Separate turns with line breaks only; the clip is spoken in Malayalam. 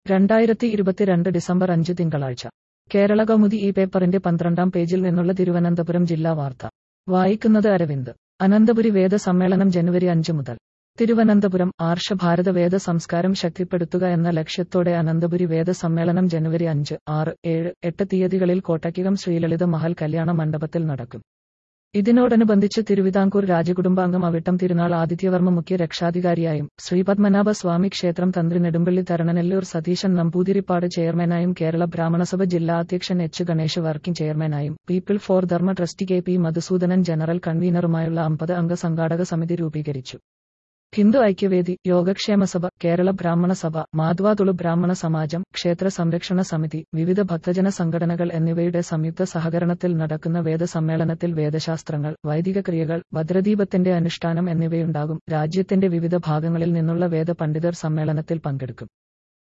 രണ്ടായിരത്തി ഇരുപത്തിരണ്ട് ഡിസംബർ അഞ്ച് തിങ്കളാഴ്ച കേരള കൗമുദി ഈ പേപ്പറിന്റെ പന്ത്രണ്ടാം പേജിൽ നിന്നുള്ള തിരുവനന്തപുരം ജില്ലാ വാർത്ത വായിക്കുന്നത് അരവിന്ദ് അനന്തപുരി വേദ സമ്മേളനം ജനുവരി അഞ്ച് മുതൽ തിരുവനന്തപുരം ആർഷഭാരത വേദ സംസ്കാരം ശക്തിപ്പെടുത്തുക എന്ന ലക്ഷ്യത്തോടെ അനന്തപുരി വേദ സമ്മേളനം ജനുവരി അഞ്ച് ആറ് ഏഴ് എട്ട് തീയതികളിൽ കോട്ടയ്ക്കകം ശ്രീലളിത മഹൽ കല്യാണ മണ്ഡപത്തിൽ നടക്കും ഇതിനോടനുബന്ധിച്ച് തിരുവിതാംകൂർ രാജകുടുംബാംഗം അവിട്ടം തിരുനാൾ ആദിത്യവർമ്മ മുഖ്യ രക്ഷാധികാരിയായും ശ്രീപത്മനാഭ സ്വാമി ക്ഷേത്രം തന്ത്രി നെടുമ്പള്ളി തരണനെല്ലൂർ സതീശൻ നമ്പൂതിരിപ്പാട് ചെയർമാനായും കേരള ബ്രാഹ്മണസഭ ജില്ലാ അധ്യക്ഷൻ എച്ച് ഗണേഷ് വർക്കിംഗ് ചെയർമാനായും people for Dharma trustee K P Madhusoodanan general കൺവീനറുമായുള്ള അമ്പത് അംഗ സംഘാടക സമിതി രൂപീകരിച്ചു ഹിന്ദു ഐക്യവേദി യോഗക്ഷേമസഭ കേരള ബ്രാഹ്മണ സഭ മാധ്വാതുളു ബ്രാഹ്മണ സമാജം ക്ഷേത്ര സംരക്ഷണ സമിതി വിവിധ ഭക്തജന സംഘടനകൾ എന്നിവയുടെ സംയുക്ത സഹകരണത്തിൽ നടക്കുന്ന വേദസമ്മേളനത്തിൽ വേദശാസ്ത്രങ്ങൾ വൈദിക ക്രിയകൾ ഭദ്രദീപത്തിന്റെ അനുഷ്ഠാനം എന്നിവയുണ്ടാകും രാജ്യത്തിന്റെ വിവിധ ഭാഗങ്ങളിൽ നിന്നുള്ള വേദ പണ്ഡിതർ സമ്മേളനത്തിൽ പങ്കെടുക്കും